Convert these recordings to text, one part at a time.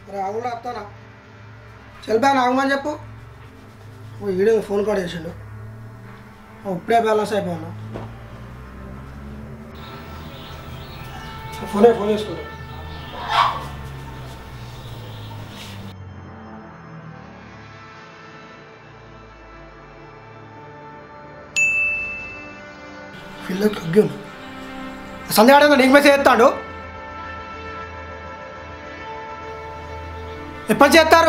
రాకుండా వస్తానా చెల్పా నాగమని చెప్పు ఓ ఈడే ఫోన్ కాల్ చేసిండు ఓ, ఇప్పుడే బ్యాలెన్స్ అయిపోయినా ఫోనే ఫోన్ చేసుకో పిల్లకి అగ్గి ఉంది సంధ్యాడ నీకు మెసేజ్ చేస్తాడు ఎప్పుడు చేస్తారు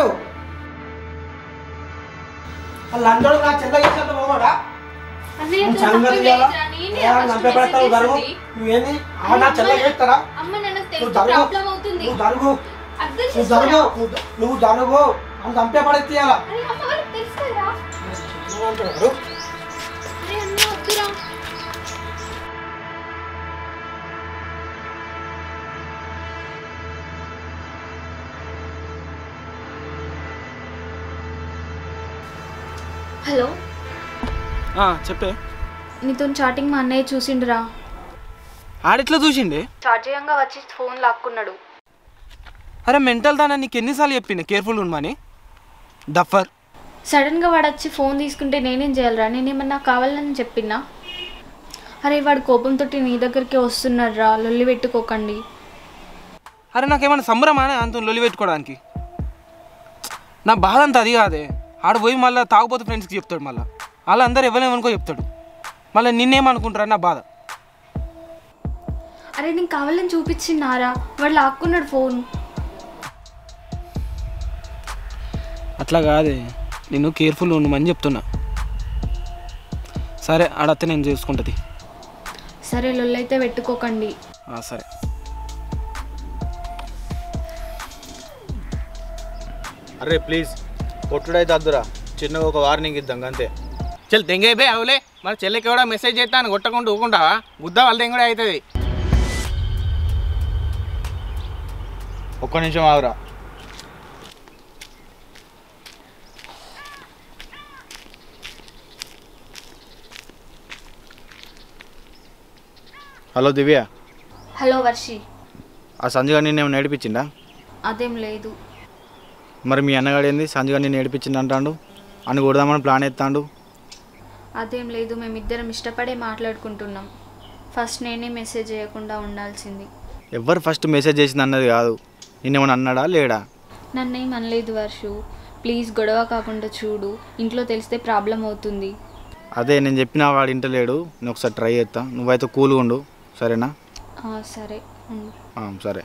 వాళ్ళందరూ నా చెల్ల చేసేంత పోవాడా అన్నయ్య నువ్వు అట్లా సంగతి తప్పు చేయాలా? చేయొద్దురా. నేనే ఏ, first నన్ను పెడతావు message గర్వం చేసింది. నువ్వేంది ఆ నా చెల్ల చేస్తారా అమ్మ నాకు నువ్వు తెలిసి జరుగు ప్రాబ్లం అవుతుంది నువ్వు జరుగు అర్థం నువ్వు చేసుకోరా జరుగు నువ్వు జ- నువ్వు జరుగు అని చంపే పడేయాలా అరే అమ్మ వాళ్ళకి తెలుసు కదరా అంటున్నారు అరే అన్న వద్దురా హలో ఆ, చెప్పే నీతో చాటింగ్ మా అన్నయ్య చూసిండురా ఆడిట్లా చూసిండే చాట్ చేయంగా వచ్చి ఫోన్ లాక్కున్నాడు అరే మెంటల్ దానా నీకు ఎన్నిసార్లు చెప్పింది కేర్ఫుల్ ఉండమని డఫర్ సడన్గా వాడు వచ్చి ఫోన్ తీసుకుంటే నేనేం చేయాలరా నేనేమన్నా కావాలని చెప్పినా అరే వాడు కోపంతో నీ దగ్గరికి వస్తున్నాడు రా లొల్లి పెట్టుకోకండి అరే నాకేమైనా సంబరమానే అంత లొలి పెట్టుకోవడానికి నా బాధ అంతా అది కాదే ఆడ పోయి మళ్ళీ తాగుపోతే ఫ్రెండ్స్కి చెప్తాడు మళ్ళీ అలా అందరు ఎవరేమనుకో చెప్తాడు మళ్ళీ నిన్నేమనుకుంటారా నా బాధ అరే నీకు కావాలని చూపించినారా వాడు లాక్కున్నాడు ఫోన్ అట్లా కాదే నేను కేర్ఫుల్ ఉండమని చెప్తున్నా సరే ఆడత్తే నేను చూసుకుంటుంది సరే లొల్లైతే పెట్టుకోకండి సరే అరే ప్లీజ్ కొట్టుడైతే అద్దురా చిన్నగా ఒక వార్నింగ్ ఇద్దాం అంతే చల్ తెంగైపోయి అవులే మన చెల్లికి కూడా మెసేజ్ చేస్తాను కొట్టకుండా ఊకుంటావా బుద్ధ వాళ్ళ తెంగుడే అవుతుంది ఒక్క నిమిషం ఆగురా హలో దివ్య హలో వర్షి ఆ సంజయ్ నిన్ను ఏమైనా నేర్పించిందా అదేం లేదు మరి మీ అన్నగాడు ఏంది సంజయ్ నిన్ను నేర్పించింది అంటాడు అని కొడదామని ప్లాన్ ఎత్తాడు అదేం లేదు మేమిద్దరం ఇష్టపడే మాట్లాడుకుంటున్నాం ఫస్ట్ నేనే మెసేజ్ చేయకుండా ఉండాల్సింది ఎవరు ఫస్ట్ మెసేజ్ చేసింది అన్నది కాదు నిన్నేమన్నా అన్నాడా లేడా నన్నేం అనలేదు వర్షు ప్లీజ్ గొడవ కాకుండా చూడు ఇంట్లో తెలిస్తే ప్రాబ్లం అవుతుంది అదే నేను చెప్పిన వాడు ఇంటలేడు నేను ఒకసారి ట్రై చేస్తా నువ్వైతే కూల్గా ఉండు సరేనా ఆ, సరే ఉండు ఆ, సరే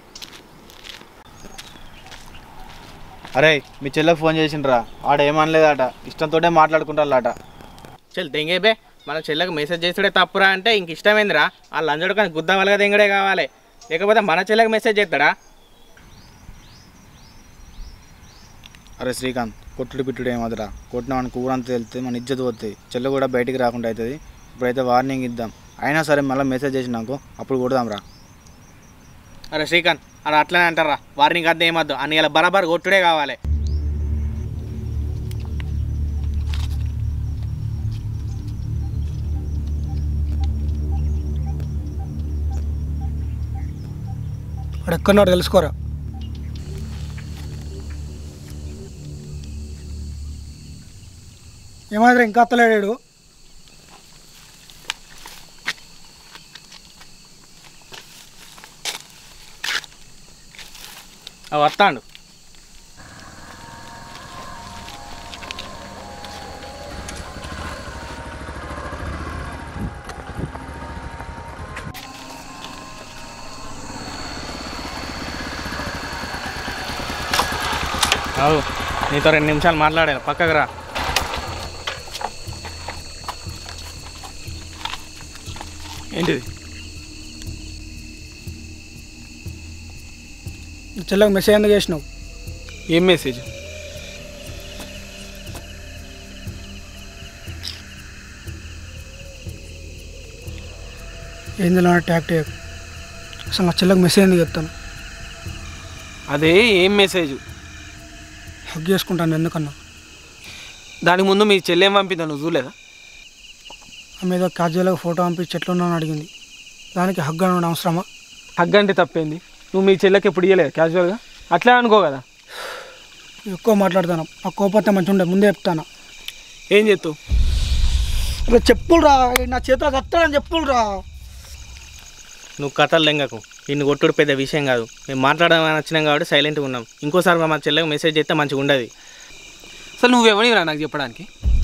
అరే మీ చెల్లెకి ఫోన్ చేసిండ్రా ఆడ ఏమనలేదట ఇష్టంతోనే మాట్లాడుకుంటారట చల్ తెంగైపోయి మన చెల్లికి మెసేజ్ చేసుడే తప్పురా అంటే ఇంక ఇష్టమైందిరా ఆ లంజడు కానీ గుద్ద వాళ్ళగా తెంగడే కావాలి లేకపోతే మన చెల్లికి మెసేజ్ చేస్తాడా అరే శ్రీకాంత్ కొట్టుడు పిట్టుడు ఏమదురా కొట్టిన మనకు ఊరంతా వెళ్తే మన ఇజ్జత్ పోతుంది చెల్లె కూడా బయటికి రాకుండా అవుతుంది ఇప్పుడైతే వార్నింగ్ ఇద్దాం అయినా సరే మళ్ళీ మెసేజ్ చేసినాకు అప్పుడు కొడదాం రా అరే శ్రీకాంత్ అలా అట్లనే అంటారా వారిని అర్థం ఏమద్దు అని ఇలా బరాబర్ కొట్టుడే కావాలి వాడు ఎక్కడున్నాడు తెలుసుకోరా ఏమాదిరి ఇంకా అత్తలేడాడు అవి వస్తాడు అవు నీతో రెండు నిమిషాలు మాట్లాడాలి పక్కకు రా ఏంటిది చెల్లెకి మెసేజ్ ఎందుకు చేసినావు ఏం మెసేజ్ ఏంది నా ట్యాక్ట్ చేయకు అసలు నా చెల్లెకి మెసేజ్ ఎందుకు చెప్తాను అదే ఏం మెసేజ్ హక్ చేసుకుంటాను ఎందుకన్నా దానికి ముందు మీ చెల్లి ఏం పంపిందా నువ్వు చూడలేదా ఆమె ఏదో క్యాజువల్గా ఫోటో పంపించి ఎట్లున్నా అని అడిగింది దానికి హగ్ అనడం అవసరమా హగ్ అంటే తప్పేంది నువ్వు మీ చెల్లెకి ఎప్పుడు ఇయ్యలేదు క్యాజువల్గా అట్లే అనుకో కదా ఎక్కువ మాట్లాడతాను ఆ కోపత్తే మంచిగా ఉండే ముందే చెప్తాను ఏం చేస్తావు అలా చెప్పులురా నా చేతిలో కత్తాడని చెప్పులురా నువ్వు కథలు లెంగకు నిన్ను కొట్టుడు పెద్ద విషయం కాదు మేము మాట్లాడమని వచ్చినాం కాబట్టి సైలెంట్గా ఉన్నాం ఇంకోసారి మా చెల్లెకి మెసేజ్ చేస్తే మంచిగా ఉండదు అసలు నువ్వెవనిరా నాకు చెప్పడానికి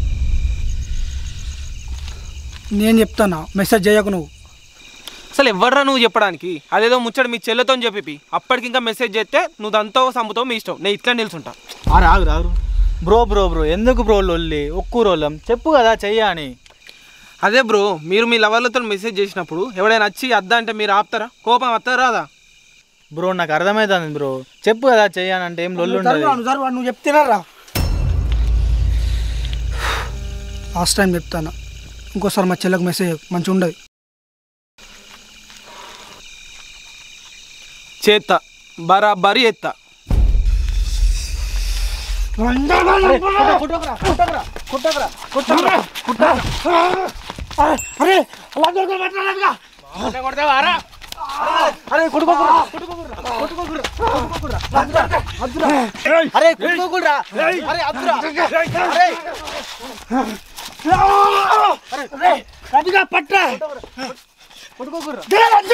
నేను చెప్తాను మెసేజ్ చేయకు నువ్వు అసలు ఎవర్రా నువ్వు చెప్పడానికి అదేదో ముచ్చట మీ చెల్లెతో చెప్పి అప్పటికి ఇంకా మెసేజ్ చేస్తే నువ్వు దాంతో సమ్ముతావు మీ ఇష్టం నేను ఇట్లా నిల్చుంటా అరే ఆగు రాగు బ్రో బ్రో బ్రో ఎందుకు బ్రో లొల్లి ఒక్కు రోలం చెప్పు కదా చెయ్య అని అదే బ్రో మీరు మీ లవర్లతో మెసేజ్ చేసినప్పుడు ఎవడైనా వచ్చి అద్దా అంటే మీరు ఆపుతారా కోపం వస్తారా రాదా బ్రో నాకు అర్థమవుతుంది బ్రో చెప్పు కదా చెయ్యని అంటే ఏం లొల్లి ఉండదు జరుగు, జరుగు, నువ్వు చెప్తేనరా లాస్ట్ టైం చెప్తాను ఇంకోసారి మా చెల్లెకు మెసేజ్ మంచిగా ఉండదు చేత్తా బరాబరి ఎత్తా అరే అలా దొరకదు, మాట్లాడదుగా. అరే కొట్టుకోకురా అరే కుట్టుకోకురా అరే అద్దురా అరే అదిగా పట్ట కొట్టుకోకురా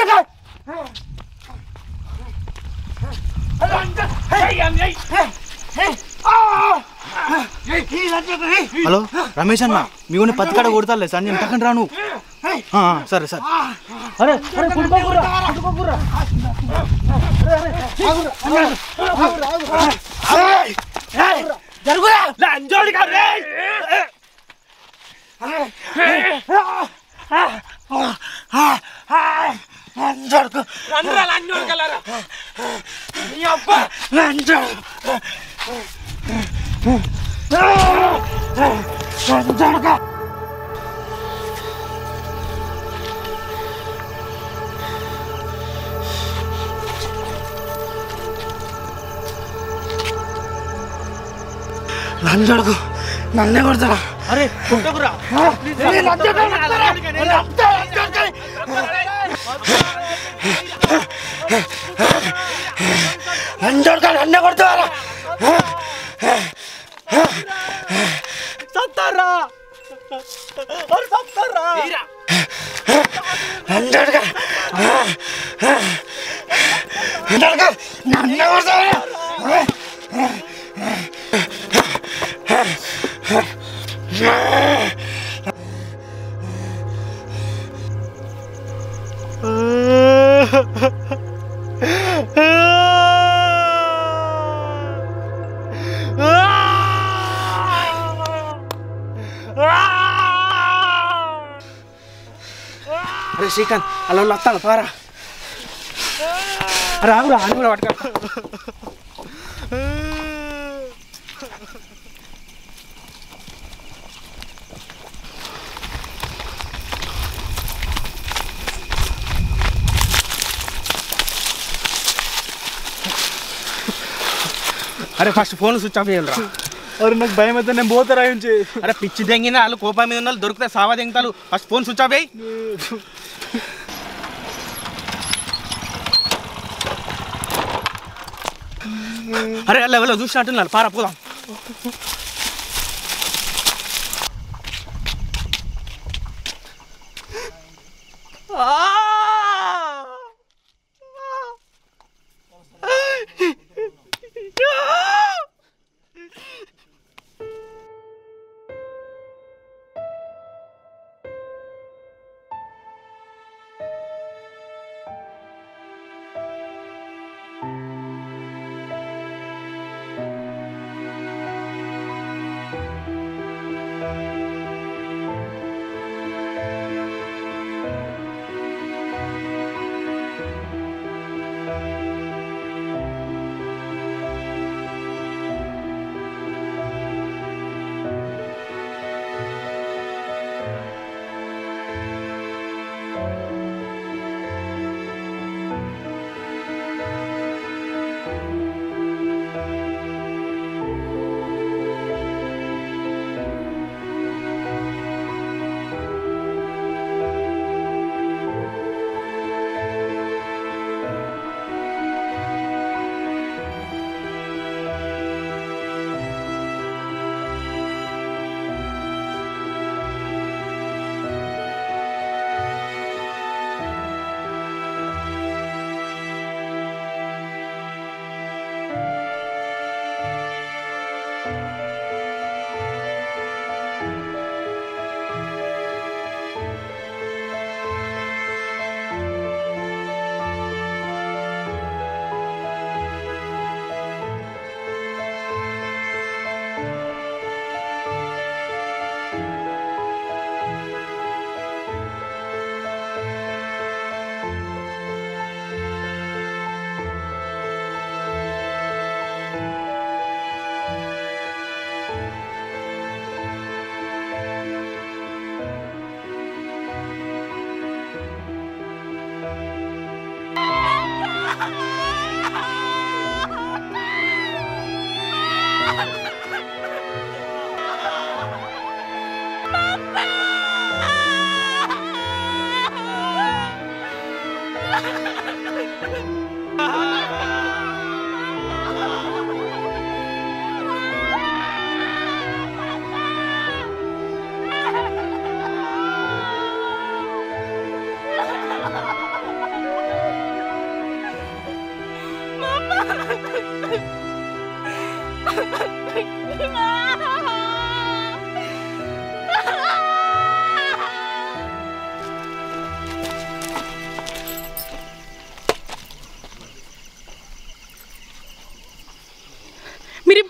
హలో రమేష్ అన్న మీ ఊని పత్తికాడ కొడతాలే సార్ నేను టక్కన రాను ఆ, ఆ, సరే సరే అరే అరే కుట్టుకోకురా కుట్టుకోకురా జరుగురా జరుగు జరుగు లంజడుకు నన్నే కొడతాడా అరే కుట్టకురా లంజడుక నన్నే కొడతారా సత్తారా అరే సత్తారా లంజడుక లంజడుక నన్నే కొడతారా అరే శ్రీకాంత్ అలా వాళ్ళు వస్తాను పారా అరే ఆగురా అని కూడా పట్టుకో అరే ఫస్ట్ ఫోన్ స్విచ్ ఆఫ్ చేయాలరా అరే నాకు భయం అయితే నేను పోతారా నుంచి అరే పిచ్చి దెంగిన వాళ్ళు కోపం మీద ఉన్న వాళ్ళు దొరికితే సావా దెంగతాలు ఫస్ట్ ఫోన్ స్విచ్ ఆఫ్ అయ్యి అరే అలా ఎవరో చూసినట్టున్నారు పారా పోదాం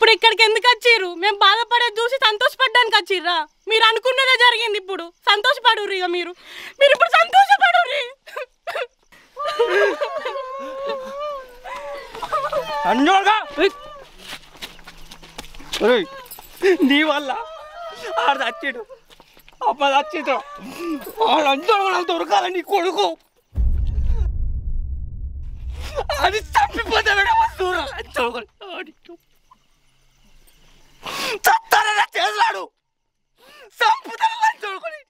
ఇప్పుడు ఇక్కడికి ఎందుకు వచ్చిర్రు మేము బాధపడేది చూసి సంతోషపడడానికి వచ్చిర్రా మీరు అనుకున్నదే జరిగింది ఇప్పుడు సంతోషపడుర్రి ఇక మీరు మీరు ఇప్పుడు సంతోషపడుర్రి అంజోగా ఒరేయ్, నీ వల్ల ఆడ చచ్చిడు అమ్మ చచ్చిడు ఆడ అంజోడు నాకు దొరకాల నీ కొడుకు అది చంపిపోతే దూరం చత్తారా చేశాడు చంపుతారా చూడుకొని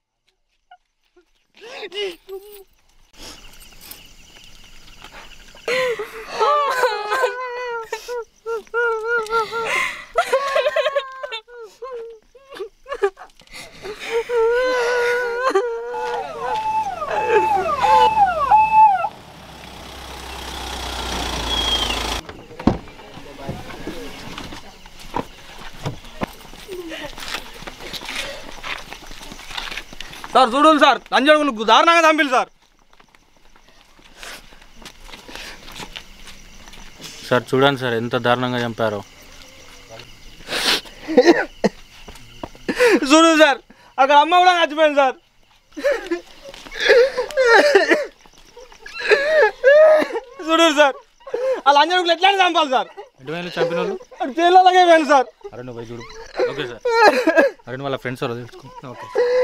సార్ చూడండి సార్ లంజోడుకులు దారుణంగా చంపిలు సార్ సార్ చూడండి సార్ ఎంత దారుణంగా చంపారో చూడండి సార్ అక్కడ అమ్మ కూడా చచ్చిపోయింది సార్ చూడండి సార్ ఆ లంజోడుకులు ఎట్లా చంపాలి సార్ ఎటు వేలు చంపిన వాళ్ళు అది జైల్లోకే పోయింది సార్ అరే నువ్వు పోయి చూడు ఓకే సార్ అరే నువ్వు వాళ్ళ ఫ్రెండ్స్ వాళ్ళు తెలుసుకో ఓకే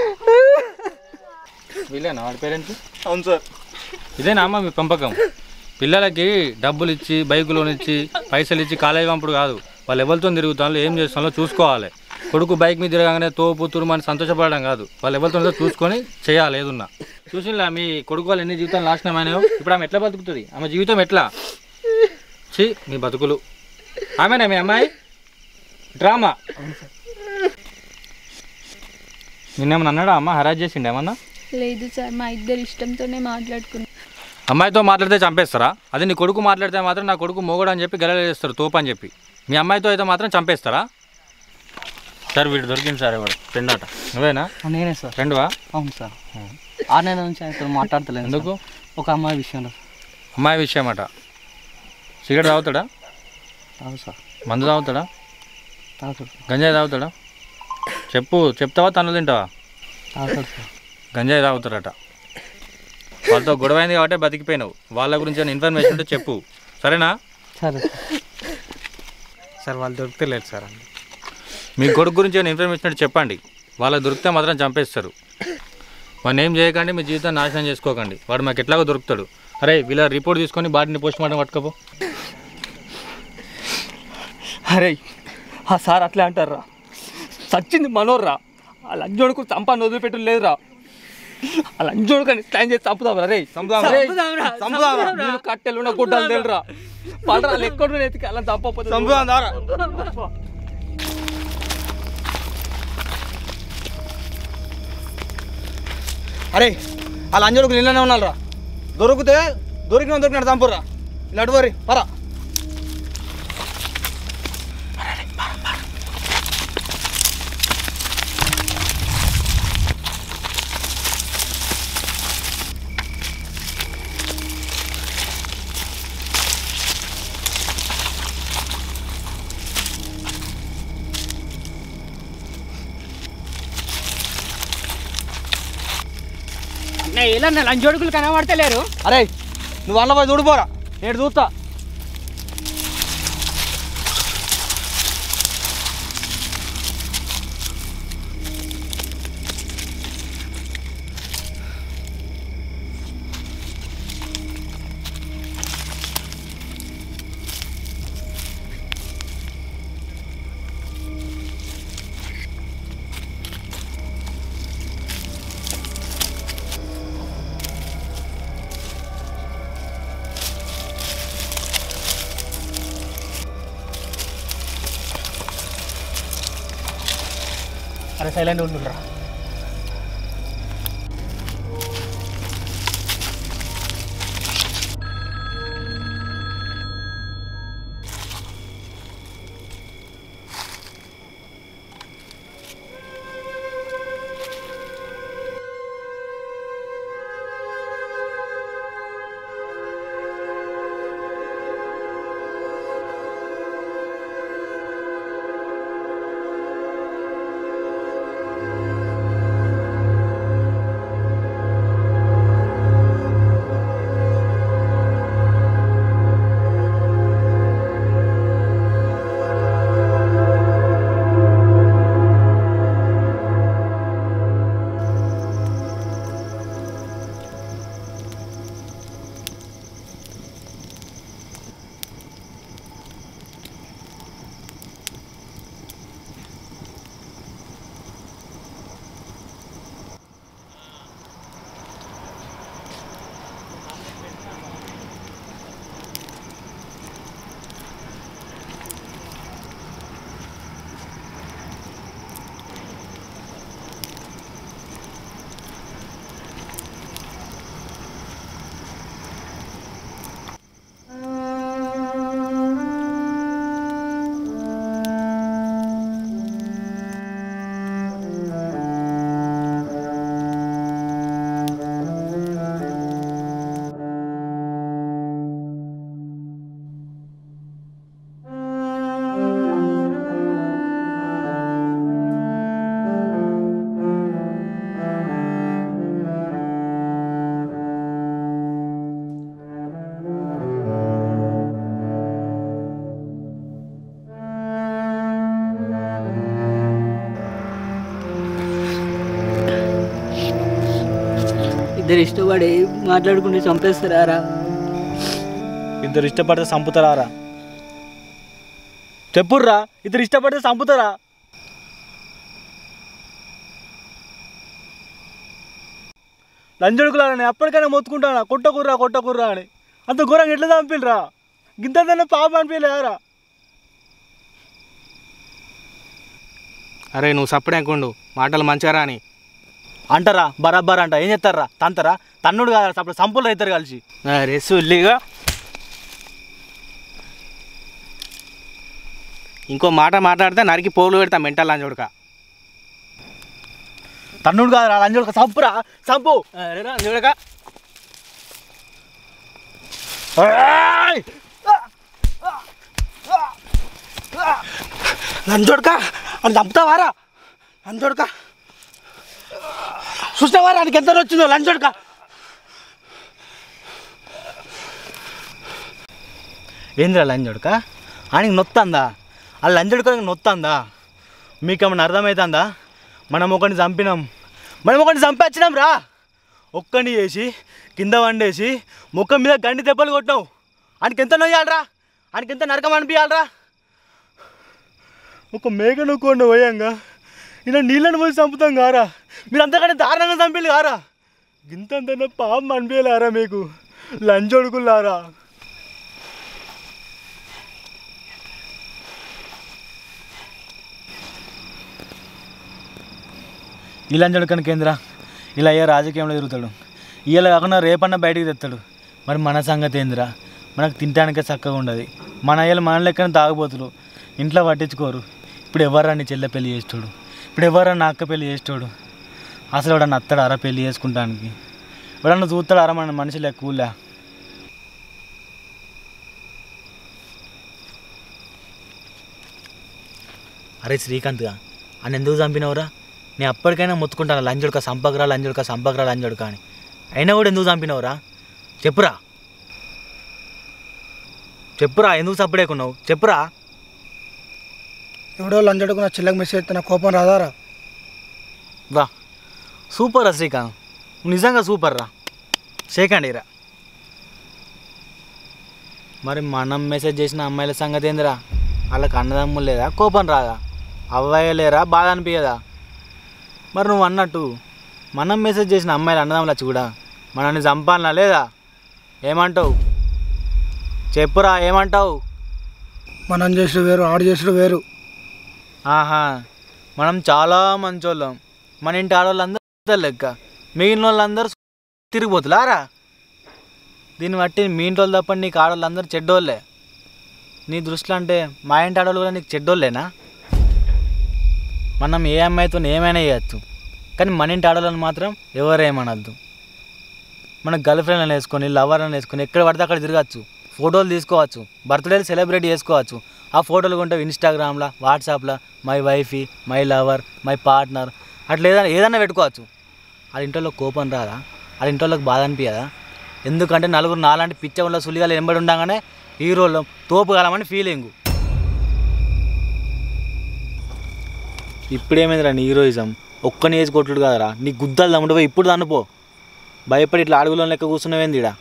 వీళ్ళేనా వాళ్ళ పేరెంట్స్ అవును సార్ ఇదేనా అమ్మ మీ పెంపకం పిల్లలకి డబ్బులు ఇచ్చి బైక్ లోన్ ఇచ్చి పైసలు ఇచ్చి కాలేజీ పంపుడు కాదు వాళ్ళు ఎవరితో తిరుగుతాలో ఏం చేస్తాలో చూసుకోవాలి కొడుకు బైక్ మీద తిరగానే తోపు తురుమని సంతోషపడడం కాదు వాళ్ళు ఎవరితో చూసుకొని చేయాలి ఏదున్నా చూసిలా మీ కొడుకు వాళ్ళు ఎన్ని జీవితాలు నాశనం అయినాయో ఇప్పుడు ఆమె ఎట్లా బతుకుతుంది ఆమె జీవితం ఎట్లా చి మీ బతుకులు ఆమెనా మీ అమ్మాయి డ్రామా నిన్నేమన్నా అన్నాడా అమ్మ హరాజ్ చేసిండే ఏమన్నా లేదు సార్ మా ఇద్దరు ఇష్టంతోనే మాట్లాడుకున్నాం అమ్మాయితో మాట్లాడితే చంపేస్తారా అది నీ కొడుకు మాట్లాడితే మాత్రం నా కొడుకు మొగడు అని చెప్పి గెలలేస్తారు తోపు అని చెప్పి మీ అమ్మాయితో అయితే మాత్రం చంపేస్తారా సార్ వీడు దొరికింది సార్ ఎవడు ఫ్రెండ్ అట నువ్వేనా నేనే సార్ ఫ్రెండ్వా అవును సార్ ఆరు నెలల నుంచి ఆయనతో మాట్లాడతలేదు ఎందుకు ఒక అమ్మాయి విషయంలో అమ్మాయి విషయం అట సిగరెట్ తాగుతాడా తాగు సార్ మందు తాగుతాడా తాగుతాడు గంజాయి తాగుతాడా చెప్పు చెప్తావా తను తింటావా తాగుతాడు సార్ గంజాయి తాగుతారట వాళ్ళతో గొడవైంది కాబట్టి బతికిపోయినావు వాళ్ళ గురించి ఏమైనా ఇన్ఫర్మేషన్ ఉంటే చెప్పు సరేనా సరే సార్ వాళ్ళు దొరుకుతలేదు సార్ మీ కొడుకు గురించి ఏమైనా ఇన్ఫర్మేషన్ ఉంటే చెప్పండి వాళ్ళకి దొరికితే మాత్రం చంపేస్తారు వాడిని ఏం చేయకండి మీ జీవితాన్ని నాశనం చేసుకోకండి వాడు మాకు ఎట్లాగో దొరుకుతాడు అరే వీళ్ళ రిపోర్ట్ తీసుకొని బాడీని పోస్ట్ మార్టం పట్టుకోపో అరే ఆ సార్ అట్లే అంటారా సచ్చింది మనోర్రా ఆ లంజోడుకు చంపాన్ని వదిలిపెట్టు లేదురా ఆ లంజోడుకని ప్లాన్ చేసి చంపుదాం రే చంపుదాం నేను కట్టెలు ఉన్న గుడ్డలు తెలురా పడరా ఎక్కడ ఎత్తికి అలా చంపకపోతే చంపుదాం దారా అరే ఆ లంజోడుకు నిన్ననే ఉన్నారా దొరికితే దొరికిన దొరికినట్టు చంపుర్రా ఇలా అడువరి పరా ఇలా లంజోడుకులు కనబడతలేరు అరే నువ్వు అన్న పోయి చూడిపోరా నేను చూస్తా అరే సైలెంట్ ఉండురా ఇద్దరు ఇష్టపడి మాట్లాడుకుంటే చంపేస్తారా ఇద్దరు ఇష్టపడితే చంపుతారా చెప్పుర్రా ఇద్దరు ఇష్టపడితే చంపుతారా లంజడుకులారని ఎప్పటికైనా మొత్తుకుంటానా కొట్టకుర్రా కొట్టకుర్రా అని అంత ఘోరంగా ఎట్లా చంపిల్రా గింత పాపం అనిపించలేరా అరే నువ్వు సప్పుడే అనుకోండు మాటలు మంచిగా రాని అంటారా బరాబర్ అంట ఏం చేస్తారా తంతరా తన్నుడు కాదు అప్పుడు సంపులు అవుతారు కలిసి అరే సుల్లిగా ఇంకో మాట మాట్లాడితే నరికి పోలు పెడతా మెంటల్ అని చూడక తన్నుడు కాదు లంజడుక సంపురా సంపు అరే రా చూడక ఏయ్! లంచోడక అని చంపుతావారా లంచోడక చూస్తావారా నీకు ఎంత వచ్చిందో లంచోడక ఏందిరా లంజడుక ఆయనకి నొత్తందా ఆ లంజడుక నొత్తందా మీకేమన్నా అర్థమవుతుందా మనం ఒకరిని చంపినాం మనం ఒకరిని చంపేచ్చినాం రా ఒక్కడిని చేసి కింద వండేసి ముఖం మీద గండి దెబ్బలు కొట్టావు ఆయనకి ఎంత నొయ్యాలరా ఆయనకి ఎంత నరకం అనిపించాలరా ఒక మేక నొక్కోండి పోయాంగా ఇలా నీళ్ళని పోసి చంపుతాం కారా మీరు అంతకంటే దారుణంగా చంపిల్లు కారా గింతంత పాపం అనిపించలేరా మీకు లంచొడుకులారా ఇలాంటి కనుక కేంద్ర ఇలా అయ్యే రాజకీయంలో తిరుగుతాడు ఇలా కాకుండా రేపన్న బయటికి తెస్తాడు మరి మన సంగతి ఏందిరా మనకు తినడానికే చక్కగా ఉండదు మన అయ్యలు మన లెక్కన తాగబోతులు ఇంట్లో పట్టించుకోరు ఇప్పుడు ఎవరా నీ చెల్లె పెళ్లి చేస్తాడు ఇప్పుడు ఎవరా నా అక్క పెళ్లి చేస్తాడు అసలు ఎవడన్నా అత్తడు అరా పెళ్లి చేసుకుంటానికి ఎవడన్నా చూస్తాడు అరా మన మనిషి లెక్క ఊళ్ళా అరే శ్రీకాంత్గా అని ఎందుకు చంపినవురా నేను అప్పటికైనా మొత్తుకుంటాను లంజుడుక సంపకరా లంజుడుక సంపకరా లంజుడుక అని అయినా కూడా ఎందుకు చంపినవురా చెప్పురా చెప్పురా ఎందుకు సప్పుడేకున్నావు చెప్పురా ఎవడో లంచోడకు నా చెల్లెకి మెసేజ్ చేస్తే నా కోపం రాదారా వా సూపర్ రా శ్రీకాంత్ నువ్వు నిజంగా సూపర్ రా షేకండి రా మరి మనం మెసేజ్ చేసిన అమ్మాయిల సంగతి ఏందిరా వాళ్ళకి అన్నదమ్ములు లేదా కోపం రాదా అవ్వలేరా బాధ అనిపించదా మరి నువ్వు అన్నట్టు మనం మెసేజ్ చేసిన అమ్మాయిలు అన్నదమ్ములు వచ్చి కూడా మనల్ని చంపాలనా లేదా ఏమంటావు చెప్పురా ఏమంటావు మనం చేసుడు వేరు ఆడు చేసుడు వేరు ఆహా మనం చాలా మంచోళ్ళం మన ఇంటి ఆడవాళ్ళందరూ లెక్క మిగిలిన వాళ్ళందరూ తిరిగిపోతులారా దీన్ని బట్టి మీ ఇంటి వాళ్ళు తప్ప నీకు ఆడవాళ్ళందరూ చెడ్డోళ్ళే నీ దృష్టిలో అంటే మా ఇంటి ఆడవాళ్ళు కూడా నీకు చెడ్డోళ్ళేనా మనం ఏ అమ్మాయితో ఏమైనా చేయొచ్చు కానీ మన ఇంటి ఆడవాళ్ళని మాత్రం ఎవరేమనద్దు మన గర్ల్ ఫ్రెండ్లను వేసుకొని లవర్లను వేసుకొని ఎక్కడ పడితే అక్కడ తిరగచ్చు ఫోటోలు తీసుకోవచ్చు బర్త్డేలు సెలబ్రేట్ చేసుకోవచ్చు ఆ ఫోటోలు కొంటే ఇన్స్టాగ్రామ్లో వాట్సాప్లో my wifey my lover my partner అట్లా ఏదైనా ఏదైనా పెట్టుకోవచ్చు వాళ్ళ ఇంట్లో కోపం రాదా వాళ్ళ ఇంట్లోకి బాధ అనిపించదా ఎందుకంటే నలుగురు నాలాంటి పిచ్చ ఉన్న సులిగాలు ఎంబడి ఉండగానే హీరోలు తోపుగలమని ఫీలింగు ఇప్పుడేమైందిరా నీ హీరోయిజం ఒక్కని వేసి కొట్టుడు కదరా నీ గుద్దలు దమ్ముడు పోయి ఇప్పుడు దన్నుపో భయపడి ఇట్లా అడుగులో లెక్క కూర్చున్నవేంది ఈడ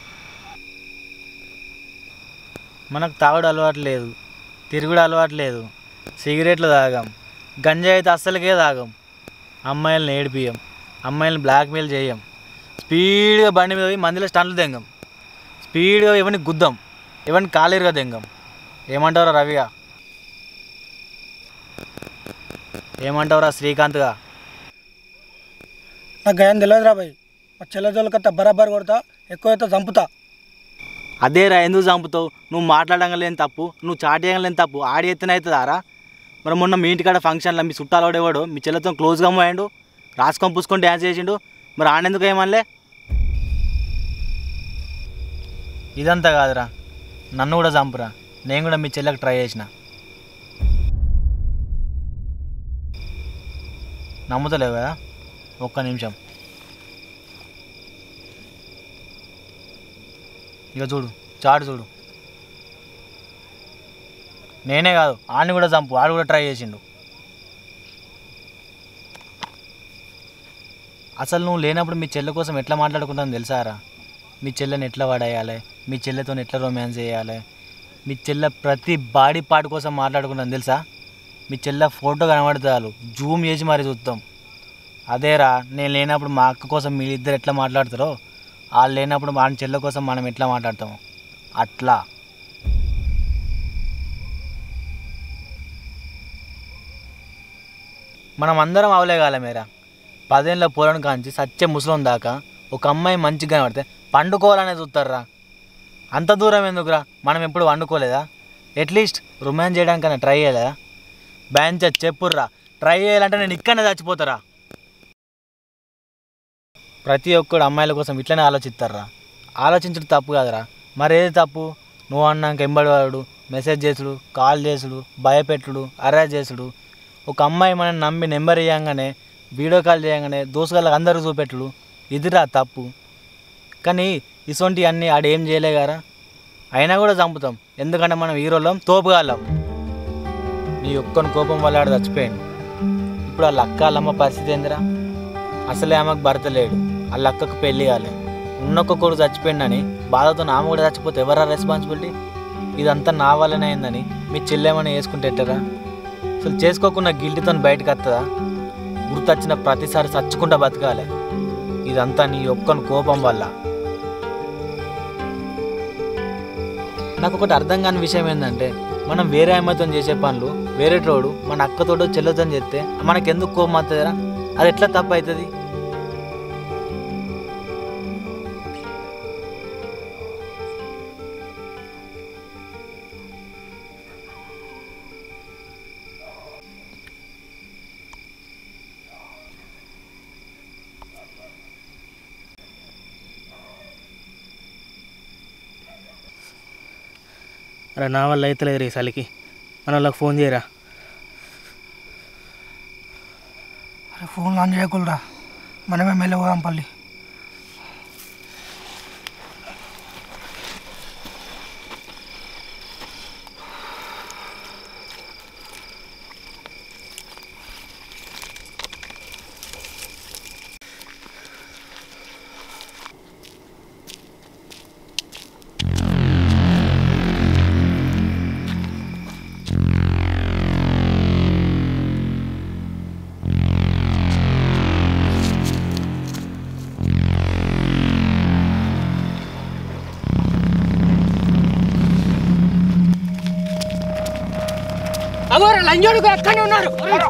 మనకు తాగుడు అలవాటు లేదు తిరుగుడు అలవాటు లేదు సిగరెట్లు తాగాం గంజాయి అయితే అస్సలకే తాగాం అమ్మాయిలను ఏడిపియం అమ్మాయిలను బ్లాక్మెయిల్ చేయం స్పీడ్గా బండి మీద పోయి మందిలో స్టంట్లు తెంగం స్పీడ్గా ఎవరిని గుద్దాం ఎవరిని కాలేరుగా తెంగం ఏమంటావురా రవిగా ఏమంటావురా శ్రీకాంత్గా నాకు గయం తెలియదురా భయ్ మా చెల్లె జోలికత్తా బరాబర్ కొడతా ఎక్కువ అయితే చంపుతా అదేరా ఎందుకు చంపుతావు నువ్వు మాట్లాడడం లేని తప్పు నువ్వు చాట్ చేయడం లేని తప్పు ఆడి ఎత్తున అవుతుందారా మరి మొన్న మీ ఇంటికాడ ఫంక్షన్లో మీ చుట్టాలు వాడేవాడు మీ చెల్లెతో క్లోజ్గా పోయాడు రాసుకొని పూసుకొని డ్యాన్స్ చేసిండు మరి ఆడెందుకు ఏమనలే ఇదంతా కాదురా నన్ను కూడా చంపురా నేను కూడా మీ చెల్లెకి ట్రై చేసిన నమ్ముతలేవు కదా ఒక్క నిమిషం ఇక చూడు చాటు చూడు నేనే కాదు ఆడిని కూడా చంపు ఆడు కూడా ట్రై చేసిండు అసలు నువ్వు లేనప్పుడు మీ చెల్లె కోసం ఎట్లా మాట్లాడుకుంటాను తెలుసారా మీ చెల్లెని ఎట్లా వాడేయాలి మీ చెల్లెతో ఎట్లా రొమాన్స్ చేయాలి మీ చెల్లె ప్రతి బాడీ పార్ట్ కోసం మాట్లాడుకుంటాను తెలుసా మీ చెల్లె ఫోటో కనబడతారు జూమ్ చేసి మరీ చూస్తాం అదేరా నేను లేనప్పుడు మా అక్క కోసం మీ ఇద్దరు ఎట్లా మాట్లాడతారో వాళ్ళు లేనప్పుడు మా చెల్లె కోసం మనం ఎట్లా మాట్లాడతాము అట్లా మనం అందరం అవలేగాల మేరా పదేళ్ళ పోరను కాంచి సత్య ముసలం దాకా ఒక అమ్మాయి మంచిగా కనబడితే పండుకోవాలనే చూస్తారా అంత దూరం ఎందుకురా మనం ఎప్పుడు వండుకోలేదా అట్లీస్ట్ రొమాన్స్ చేయడానికైనా ట్రై చేయలేదా బ్యాంచ్ చెప్పుర్రా ట్రై చేయాలంటే నేను ఇక్కడనే చచ్చిపోతారా ప్రతి ఒక్కడు అమ్మాయిల కోసం ఇట్లనే ఆలోచిస్తారా ఆలోచించడం తప్పు కాదురా మరేది తప్పు నువ్వు అన్నాక ఎంబడివాడు మెసేజ్ చేసుడు కాల్ చేసుడు భయపెట్టుడు అరేంజ్ చేసుడు ఒక అమ్మాయి మనం నమ్మి నెంబర్ ఇవ్వగానే వీడియో కాల్ చేయగానే దోసుగాళ్ళకి అందరూ చూపెట్టుడు ఇదిరా తప్పు కానీ ఇసొంటి అన్నీ ఆడేం చేయలే గారా అయినా కూడా చంపుతాం ఎందుకంటే మనం హీరోలం తోపుగాళ్ళం నీ ఒక్కని కోపం వల్ల ఆడ చచ్చిపోయాడు ఇప్పుడు వాళ్ళ అక్క వాళ్ళమ్మ పరిస్థితి ఏందిరా అసలే ఆమెకు భర్త లేడు వాళ్ళ అక్కకు పెళ్ళి కాలే ఉన్నొక్క కొడుకు చచ్చిపోయిండని బాధతో ఆమె కూడా చచ్చిపోతే ఎవరా రెస్పాన్సిబిలిటీ ఇదంతా నా వల్లనే అయిందని మీ చెల్లెమని వేసుకుంటే ఎట్టరా అసలు చేసుకోకుండా గిల్టీతో బయటకు వస్తుందా గుర్తొచ్చిన ప్రతిసారి చచ్చుకుంటా బతకాలి ఇదంతా నీ ఒక్కని కోపం వల్ల నాకు ఒకటి అర్థం కాని విషయం ఏంటంటే మనం వేరే అమ్మాయితో చేసే పనులు వేరే తోడు మన అక్కతోడో చెల్లెతో చేస్తే మనకెందుకు కోపం అవుతుందిరా అది ఎట్లా తప్పు అవుతుంది అరే నా వల్ల అవుతలేదు రే చలికి మన వాళ్ళకి ఫోన్ చేయరా అరే ఫోన్ ఆన్ చేయకూడరా మనమే మెల్ల పోదాం పల్లి అగోరా లంజోడుకు ఎక్కడే ఉన్నారు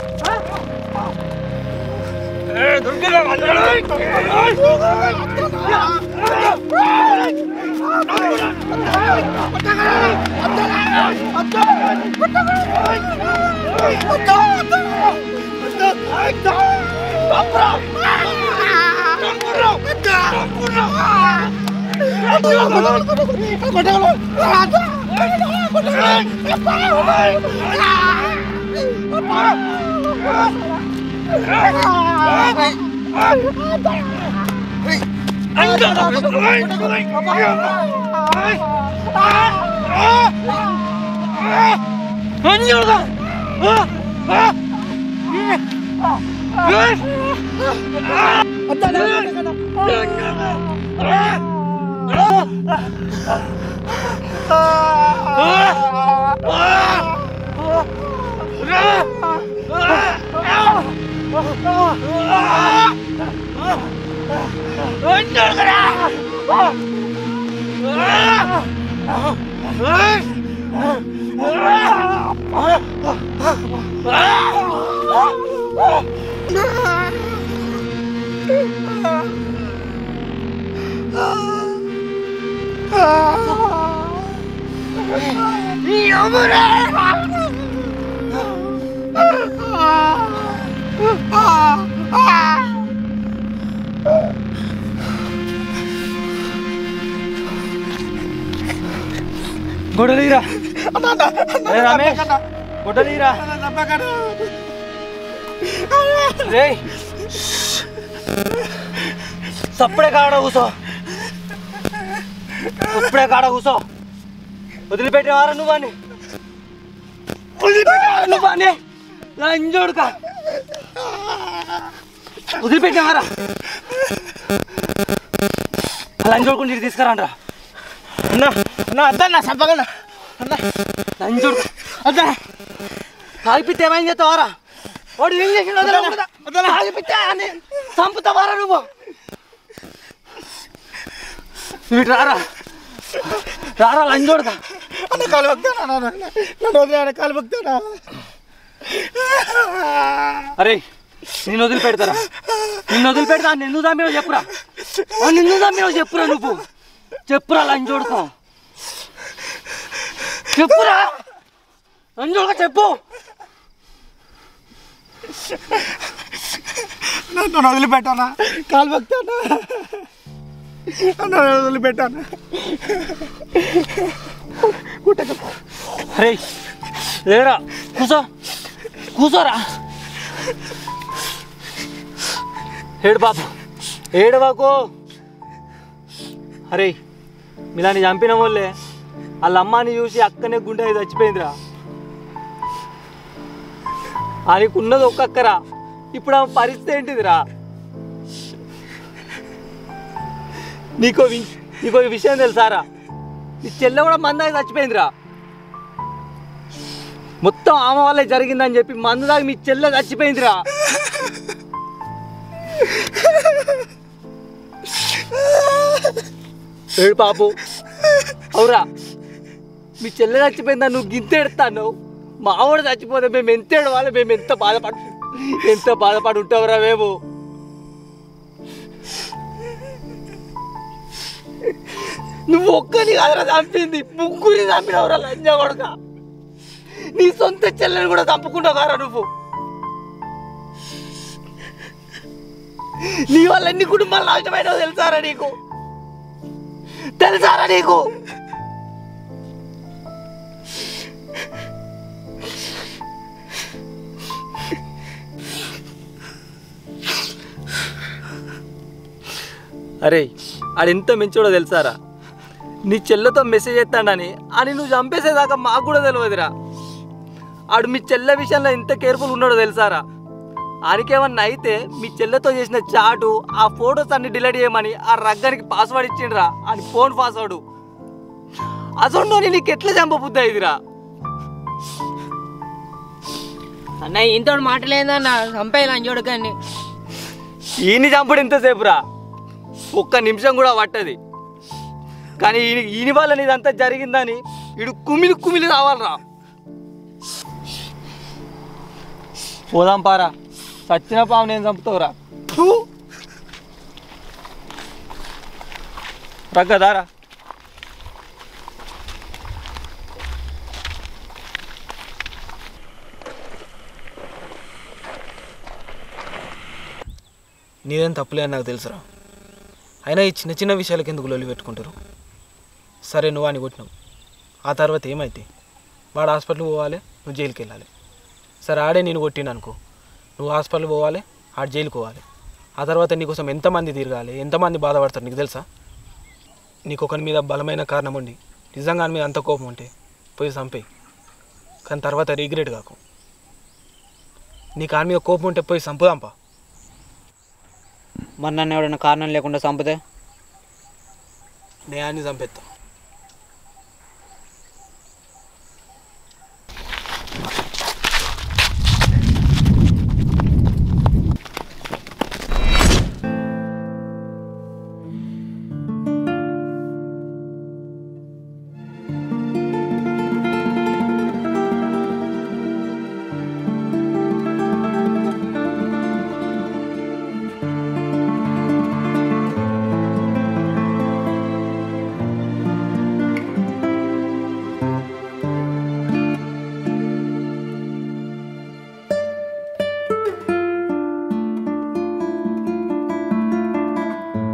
గొడవలీరా రమేష్ గొడవలీరా రే సప్పుడే కాడ కూసో ఇప్పుడే కాడ కూసో వదిలిపెట్టేవారా నువ్వని వదిలిపెట్టేవారా నువ్వని లంజోడుక వదిలిపెట్టామారా అలా చూడుకుంటే ఇటు తీసుకురాండ్రా అన్నా అన్నా అద్దన్నా చంపగలన్నా అన్నా లంచోడు అద్దన్నా ఆగిపితే ఏమైంది చేస్తావారా వాడు ఏం చేసిండు ఆగిపితే చంపుతావారా నువ్వు నువ్వు ఇటు రారా రారా లంచోడుదా అన్న కాలు భక్తానా నన్ను వదిలేడు కాలు భక్తానా అరే నిన్ను వదిలిపెడతారా నిన్ను వదిలిపెడతా నిన్ను చంపినావు చెప్పురా ఆ, నిన్ను చంపినావు చెప్పురా నువ్వు చెప్పురా లంచోడుకో చెప్పురా లంచోడుకో చెప్పు నన్ను వదిలిపెట్టానా కాలు భక్తానా నన్ను వదిలిపెట్టానా అరే లేరా కూసో కూసోరా ఏడు బాబు ఏడు బాకు అరే మిలాని చంపిన వాళ్ళే వాళ్ళ అమ్మాని చూసి అక్కనే గుండె అయి చచ్చిపోయిందిరా ఆయనకు ఉన్నది ఒక్క అక్కరా ఇప్పుడు ఆమె పరిస్థితి ఏంటిదిరా నీకో వి నీకో విషయం తెలుసారా నీ చెల్లె కూడా మందాకి చచ్చిపోయిందిరా మొత్తం ఆమె వల్లే జరిగిందని చెప్పి మందు దాకా మీ చెల్లె చచ్చిపోయిందిరా ఏడు పాపు అవురా మీ చెల్లె చచ్చిపోయిందా నువ్వు గింత ఎడతాను మా ఆవిడ చచ్చిపోతే మేము ఎంత ఏడవాలి మేము ఎంత బాధపడు ఎంత బాధపడి ఉంటావురా మేము నువ్వు ఒక్కని కాదురా చంపింది ముగ్గురిని చంపినవురా లంజా కొడక నీ సొంత చెల్లెని కూడా చంపుకుంటావు కారా నువ్వు నీ వల్ల ఎన్ని కుటుంబాలు నాశనమైనో తెలుసారా నీకు తెలుసారా నీకు అరే ఆడెంత మంచోడో తెలుసారా నీ చెల్లెతో మెసేజ్ చేస్తాడని అని నువ్వు చంపేసేదాకా మాకు కూడా తెలియదురా ఆడు మీ చెల్లె విషయంలో ఎంత కేర్ఫుల్ ఉన్నాడో తెలుసారా ఆనికేమన్నా అయితే మీ చెల్లెతో చేసిన చాటు ఆ ఫొటోస్ అన్ని డిలీట్ చేయమని ఆ రగ్గానికి పాస్వర్డ్ ఇచ్చిండ్రా అని ఫోన్ పాస్వర్డ్ అసలు నీకు ఎట్లా చంపబుద్ది ఇదిరా అన్న ఇంత మాటలేదన్న చంపేయాలి అంజోడు కానీ ఈయన చంపుడు ఎంతసేపు రా ఒక్క నిమిషం కూడా పట్టది కానీ ఈయన ఈయన వల్ల ఇదంతా జరిగిందని ఇడు కుమిలి కుమిలి రావాలరా పోదాం పారా సచ్చిన పాము నేను చంపుతావురా ఫు. రగ్గదారా నీదేం తప్పులే అని నాకు తెలుసురా అయినా ఈ చిన్న చిన్న విషయాలకి ఎందుకు లొల్లి పెట్టుకుంటారు సరే నువ్వు అని కొట్టినావు ఆ తర్వాత ఏమైతే వాడు హాస్పిటల్ పోవాలి నువ్వు జైలుకి వెళ్ళాలి సరే ఆడే నేను కొట్టిన అనుకో నువ్వు హాస్పిటల్ పోవాలి ఆడు జైలుకి పోవాలి ఆ తర్వాత నీకోసం ఎంతమంది తిరగాలి ఎంతమంది బాధపడతారు నీకు తెలుసా నీకు ఒకరి మీద బలమైన కారణం ఉండి నిజంగా ఆయన మీద అంత కోపం ఉంటే పోయి చంపేయి కానీ తర్వాత రిగ్రెట్ కాకు నీకు ఆయన మీద కోపం ఉంటే పోయి చంపుదాంపా మరి నన్ను ఎవడైనా కారణం లేకుండా చంపితే నేయాన్ని చంపేస్తా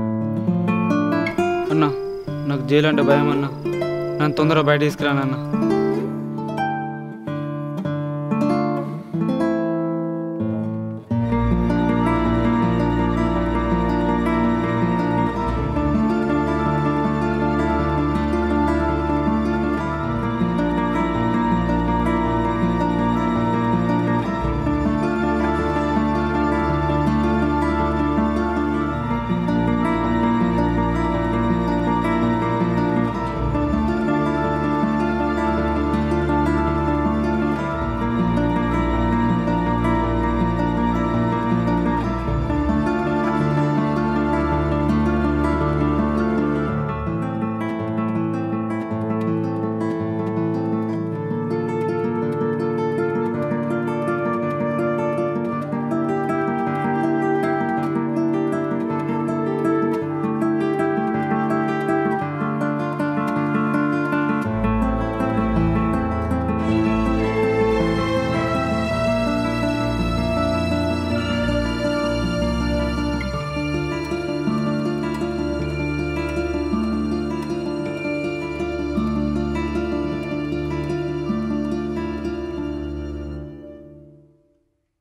అన్న నాకు జైలు అంటే భయం అన్న నన్ను తొందరగా బయట తీసుకురానన్న